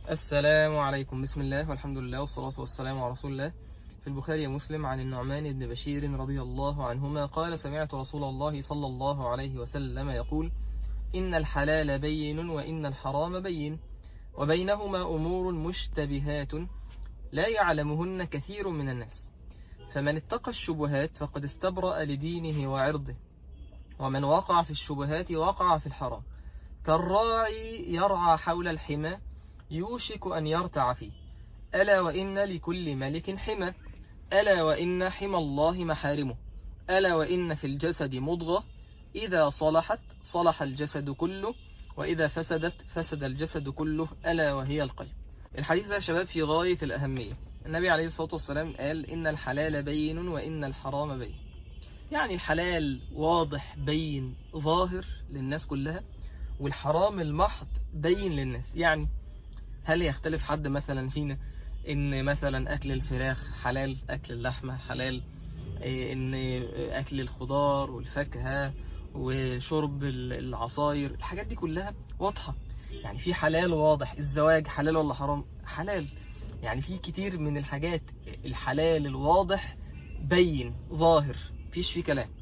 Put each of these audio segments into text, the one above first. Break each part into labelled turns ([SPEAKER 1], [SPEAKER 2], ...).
[SPEAKER 1] السلام عليكم بسم الله والحمد لله والصلاة والسلام على رسول الله في البخاري ومسلم عن النعمان بن بشير رضي الله عنهما قال سمعت رسول الله صلى الله عليه وسلم يقول إن الحلال بين وإن الحرام بين وبينهما أمور مشتبهات لا يعلمهن كثير من الناس فمن اتقى الشبهات فقد استبرأ لدينه وعرضه ومن وقع في الشبهات وقع في الحرام كالراعي يرعى حول الحمى يوشك أن يرتع فيه ألا وإن لكل ملك حمى ألا وإن حمى الله محارمه ألا وإن في الجسد مضغة إذا صلحت صلح الجسد كله وإذا فسدت فسد الجسد كله ألا وهي القلب الحديث ده يا شباب في غاية الأهمية النبي عليه الصلاة والسلام قال إن الحلال بين وإن الحرام بين يعني الحلال واضح بين ظاهر للناس كلها والحرام المحض بين للناس يعني هل يختلف حد مثلا فينا ان مثلا اكل الفراخ حلال اكل اللحمة حلال إيه ان اكل الخضار والفاكهة وشرب العصاير الحاجات دي كلها واضحة يعني في حلال واضح الزواج حلال ولا حرام حلال يعني في كتير من الحاجات الحلال الواضح بين ظاهر فيش فيه كلام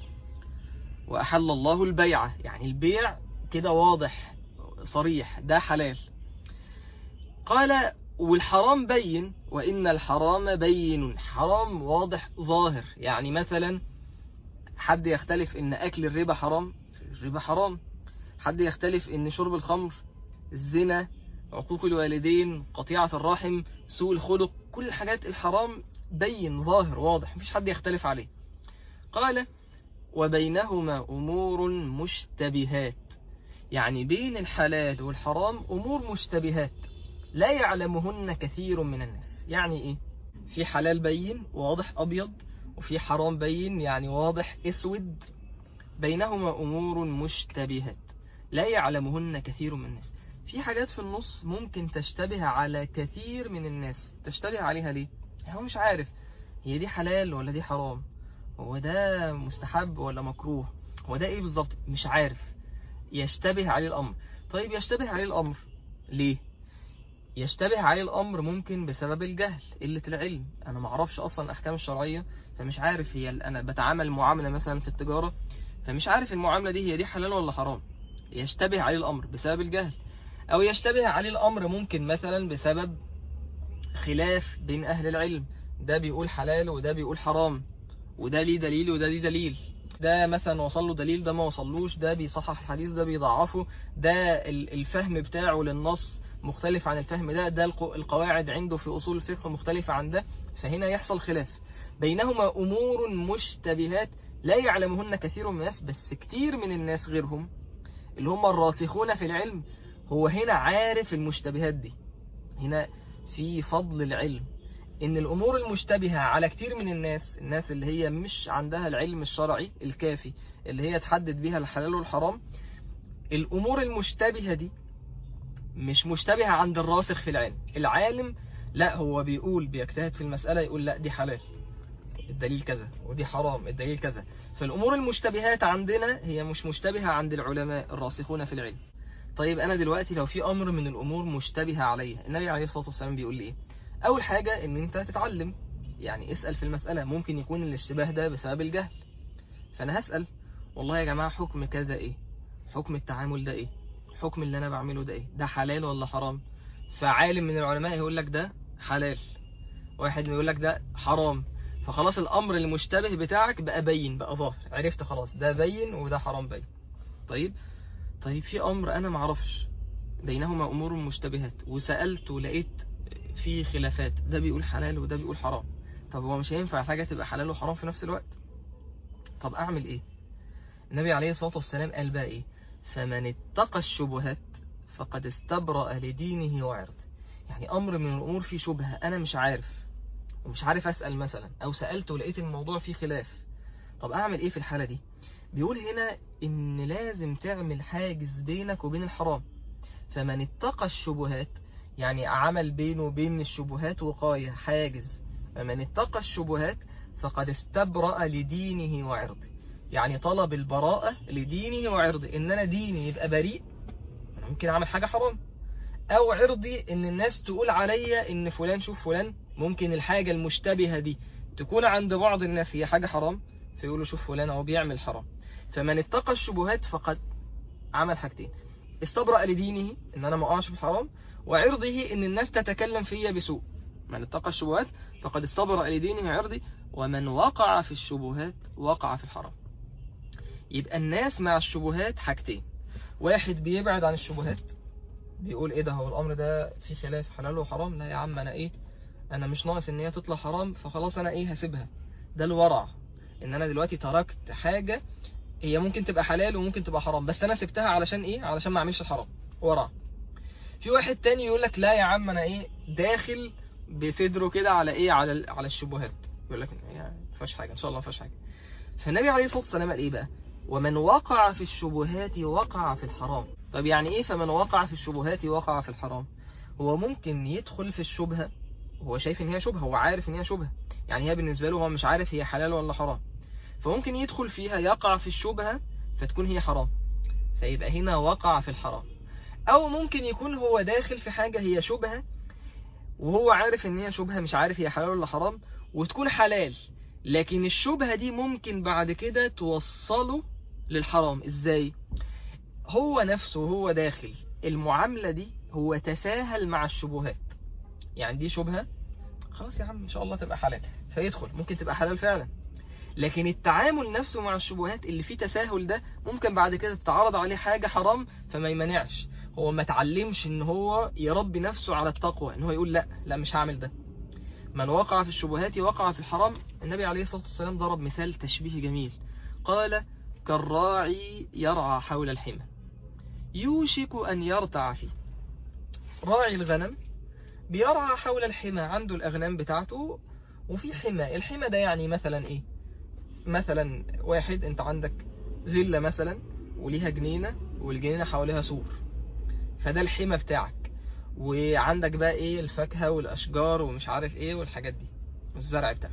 [SPEAKER 1] وأحل الله البيعة يعني البيع كده واضح صريح ده حلال قال والحرام بين وإن الحرام بين حرام واضح ظاهر يعني مثلا حد يختلف إن أكل الربا حرام الربا حرام حد يختلف إن شرب الخمر الزنا عقوق الوالدين قطيعة الرحم سوء الخلق كل الحاجات الحرام بين ظاهر واضح مفيش حد يختلف عليه قال وبينهما أمور مشتبهات يعني بين الحلال والحرام أمور مشتبهات لا يعلمهن كثير من الناس يعني إيه في حلال بين واضح أبيض وفي حرام بين يعني واضح أسود بينهما أمور مشتبهات لا يعلمهن كثير من الناس في حاجات في النص ممكن تشتبه على كثير من الناس تشتبه عليها ليه هو مش عارف هي دي حلال ولا دي حرام هو ده مستحب ولا مكروه هو ده ايه بالظبط مش عارف يشتبه عليه الامر طيب يشتبه عليه الامر ليه يشتبه عليه الامر ممكن بسبب الجهل قله العلم انا ما اعرفش اصلا الاحكام الشرعيه فمش عارف هي انا بتعامل معامله مثلا في التجاره فمش عارف المعامله دي هي دي حلال ولا حرام يشتبه عليه الامر بسبب الجهل او يشتبه عليه الامر ممكن مثلا بسبب خلاف بين اهل العلم ده بيقول حلال وده بيقول حرام وده ليه دليل وده ليه دليل ده مثلا وصل له دليل ده ما وصلوش ده بيصحح الحديث ده بيضعفه ده الفهم بتاعه للنص مختلف عن الفهم ده ده القواعد عنده في أصول الفقه مختلفة عن ده فهنا يحصل خلاف بينهما أمور مشتبهات لا يعلمهن كثير من الناس بس كتير من الناس غيرهم اللي هم الراسخون في العلم هو هنا عارف المشتبهات دي هنا في فضل العلم ان الامور المشتبهة على كتير من الناس الناس اللي هي مش عندها العلم الشرعي الكافي اللي هي تحدد بيها الحلال والحرام الامور المشتبهة دي مش مشتبهة عند الراسخ في العلم العالم لا هو بيقول بيجتهد في المسألة يقول لا دي حلال الدليل كذا ودي حرام الدليل كذا فالامور المشتبهات عندنا هي مش مشتبهة عند العلماء الراسخون في العلم طيب انا دلوقتي لو في امر من الامور مشتبهة عليا النبي عليه الصلاة والسلام بيقول لي ايه اول حاجة ان انت تتعلم يعني اسأل في المسألة ممكن يكون الاشتباه ده بسبب الجهل فانا هسأل والله يا جماعة حكم كذا ايه حكم التعامل ده ايه حكم اللي انا بعمله ده ايه ده حلال ولا حرام فعالم من العلماء يقول لك ده حلال واحد يقول لك ده حرام فخلاص الامر المشتبه بتاعك بقى بين بقى ظاهر عرفت خلاص ده بين وده حرام بين طيب طيب في امر انا معرفش بينهما امور مشتبهات وسألت ولقيت في خلافات ده بيقول حلال وده بيقول حرام طب هو مش هينفع حاجة تبقى حلال وحرام في نفس الوقت طب اعمل ايه النبي عليه الصلاة والسلام قال بقى ايه فمن اتقى الشبهات فقد استبرأ لدينه وعرضه يعني امر من الامور فيه شبهة انا مش عارف ومش عارف اسأل مثلا او سألت ولقيت الموضوع فيه خلاف طب اعمل ايه في الحالة دي بيقول هنا ان لازم تعمل حاجز بينك وبين الحرام فمن اتقى الشبهات يعني عمل بينه وبين الشبهات وقاية حاجز فمن اتقى الشبهات فقد استبرأ لدينه وعرضه يعني طلب البراءة لدينه وعرضه ان انا ديني يبقى بريء انا ممكن اعمل حاجة حرام او عرضي ان الناس تقول عليا ان فلان شوف فلان ممكن الحاجة المشتبهة دي تكون عند بعض الناس هي حاجة حرام فيقولوا شوف فلان اهو بيعمل حرام فمن اتقى الشبهات فقد عمل حاجتين استبرأ لدينه ان انا ما اقعش في الحرام وعرضه ان الناس تتكلم فيا بسوء من اتقى الشبهات فقد استبرأ لدينه عرضي ومن وقع في الشبهات وقع في الحرام يبقى الناس مع الشبهات حاجتين واحد بيبعد عن الشبهات بيقول ايه ده هو الامر ده في خلاف حلال وحرام لا يا عم انا ايه انا مش ناقص ان هي تطلع حرام فخلاص انا ايه هسيبها ده الورع ان انا دلوقتي تركت حاجة هي ممكن تبقى حلال وممكن تبقى حرام بس انا سبتها علشان ايه علشان ما اعملش الحرام ورع في واحد تاني يقول لك لا يا عم انا ايه داخل بصدره كده على ايه على على الشبهات يقول لك يعني ما فيهاش حاجه ان شاء الله ما فيهاش حاجه فالنبي عليه الصلاه والسلام قال ايه بقى ومن وقع في الشبهات وقع في الحرام طب يعني ايه فمن وقع في الشبهات وقع في الحرام هو ممكن يدخل في الشبهه هو شايف ان هي شبهه هو عارف ان هي شبهه يعني هي بالنسبه له هو مش عارف هي حلال ولا حرام فممكن يدخل فيها يقع في الشبهه فتكون هي حرام فيبقى هنا وقع في الحرام او ممكن يكون هو داخل في حاجة هي شبهة وهو عارف ان هي شبهة مش عارف هي حلال ولا حرام وتكون حلال لكن الشبهة دي ممكن بعد كده توصله للحرام ازاي هو نفسه هو داخل المعاملة دي هو تساهل مع الشبهات يعني دي شبهة خلاص يا عم ان شاء الله تبقى حلال فيدخل ممكن تبقى حلال فعلا لكن التعامل نفسه مع الشبهات اللي فيه تساهل ده ممكن بعد كده تتعرض عليه حاجة حرام فما يمنعش هو ما تعلمش ان هو يربي نفسه على التقوى ان هو يقول لا لا مش هعمل ده من وقع في الشبهات وقع في الحرام النبي عليه الصلاة والسلام ضرب مثال تشبيه جميل قال كالراعي يرعى حول الحمى يوشك أن يرتع فيه راعي الغنم بيرعى حول الحمى عنده الأغنام بتاعته وفي حمى الحمى ده يعني مثلا إيه مثلا واحد انت عندك فيلا مثلا وليها جنينة والجنينة حواليها سور فده الحمى بتاعك وعندك بقى ايه الفاكهة والاشجار ومش عارف ايه والحاجات دي والزرع بتاعك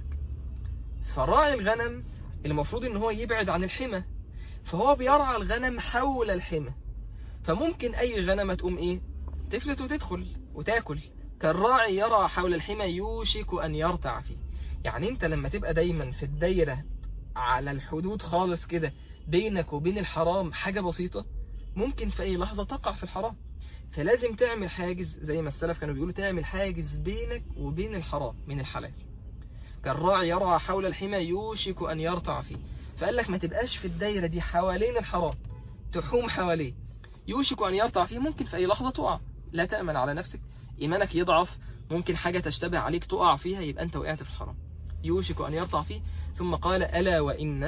[SPEAKER 1] فراعي الغنم المفروض ان هو يبعد عن الحمى فهو بيرعى الغنم حول الحمى فممكن اي غنمة تقوم ايه تفلت وتدخل وتاكل كالراعي يرى حول الحمى يوشك ان يرتع فيه يعني انت لما تبقى دايما في الدايرة على الحدود خالص كده بينك وبين الحرام حاجة بسيطة ممكن في اي لحظة تقع في الحرام فلازم تعمل حاجز زي ما السلف كانوا بيقولوا تعمل حاجز بينك وبين الحرام من الحلال كالراعي يرعى حول الحمى يوشك أن يرتع فيه فقال لك ما تبقاش في الدايرة دي حوالين الحرام تحوم حواليه يوشك أن يرتع فيه ممكن في أي لحظة تقع لا تأمن على نفسك إيمانك يضعف ممكن حاجة تشتبه عليك تقع فيها يبقى أنت وقعت في الحرام يوشك أن يرتع فيه ثم قال ألا وإن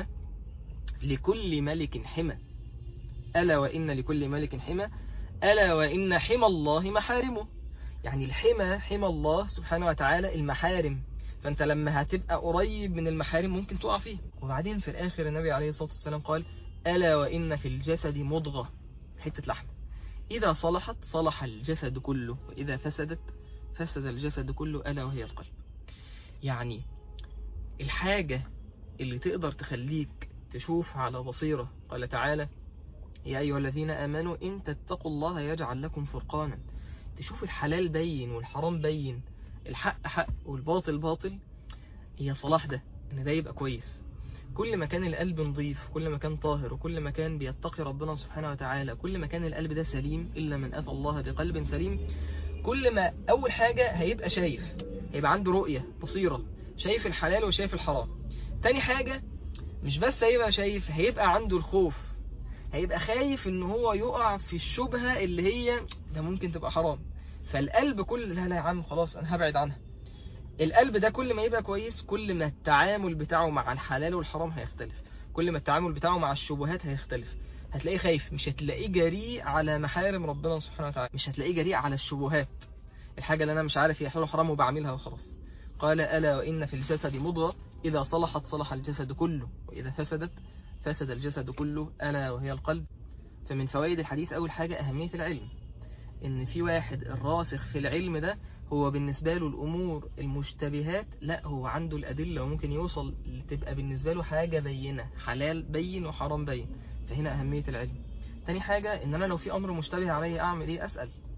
[SPEAKER 1] لكل ملك حمى ألا وإن لكل ملك حمى ألا وإن حمى الله محارمه يعني الحمى حمى الله سبحانه وتعالى المحارم فأنت لما هتبقى قريب من المحارم ممكن تقع فيه وبعدين في الآخر النبي عليه الصلاة والسلام قال ألا وإن في الجسد مضغة حتة لحم إذا صلحت صلح الجسد كله وإذا فسدت فسد الجسد كله ألا وهي القلب يعني الحاجة اللي تقدر تخليك تشوف على بصيرة قال تعالى يا أيها الذين آمنوا إن تتقوا الله يجعل لكم فرقانا تشوف الحلال بين والحرام بين الحق حق والباطل باطل هي صلاح ده ان ده يبقى كويس كل ما كان القلب نظيف كل ما كان طاهر وكل ما كان بيتقي ربنا سبحانه وتعالى كل ما كان القلب ده سليم إلا من أتى الله بقلب سليم كل ما أول حاجة هيبقى شايف هيبقى عنده رؤية بصيرة شايف الحلال وشايف الحرام تاني حاجة مش بس هيبقى شايف هيبقى عنده الخوف هيبقى خايف ان هو يقع في الشبهة اللي هي ده ممكن تبقى حرام فالقلب كل لا لا يا عم خلاص انا هبعد عنها القلب ده كل ما يبقى كويس كل ما التعامل بتاعه مع الحلال والحرام هيختلف كل ما التعامل بتاعه مع الشبهات هيختلف هتلاقيه خايف مش هتلاقيه جريء على محارم ربنا سبحانه وتعالى مش هتلاقيه جريء على الشبهات الحاجة اللي انا مش عارف هي حلال وحرام وبعملها وخلاص قال ألا وإن في الجسد مضغة إذا صلحت صلح الجسد كله وإذا فسدت فسد الجسد كله ألا وهي القلب فمن فوائد الحديث أول حاجة أهمية العلم إن في واحد الراسخ في العلم ده هو بالنسبة له الأمور المشتبهات لا هو عنده الأدلة وممكن يوصل تبقى بالنسبة له حاجة بينة حلال بين وحرام بين فهنا أهمية العلم تاني حاجة إن أنا لو في أمر مشتبه علي أعمل إيه أسأل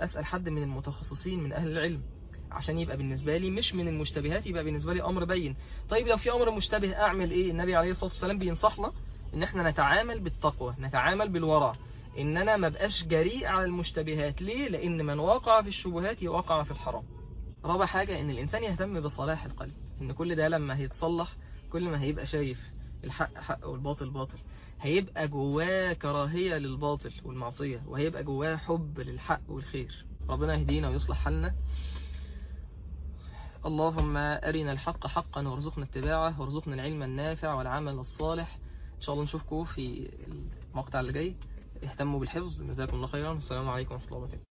[SPEAKER 1] اسال حد من المتخصصين من اهل العلم عشان يبقى بالنسبه لي مش من المشتبهات يبقى بالنسبه لي امر بين طيب لو في امر مشتبه اعمل ايه النبي عليه الصلاه والسلام بينصحنا ان احنا نتعامل بالتقوى نتعامل بالورع ان انا ما بقاش جريء على المشتبهات ليه لان من وقع في الشبهات يوقع في الحرام رابع حاجة ان الانسان يهتم بصلاح القلب ان كل ده لما هيتصلح كل ما هيبقى شايف الحق حق والباطل باطل هيبقى جواه كراهية للباطل والمعصية وهيبقى جواه حب للحق والخير ربنا يهدينا ويصلح حالنا اللهم أرنا الحق حقا وارزقنا اتباعه وارزقنا العلم النافع والعمل الصالح إن شاء الله نشوفكم في المقطع اللي جاي اهتموا بالحفظ جزاكم الله خيرا والسلام عليكم ورحمة الله وبركاته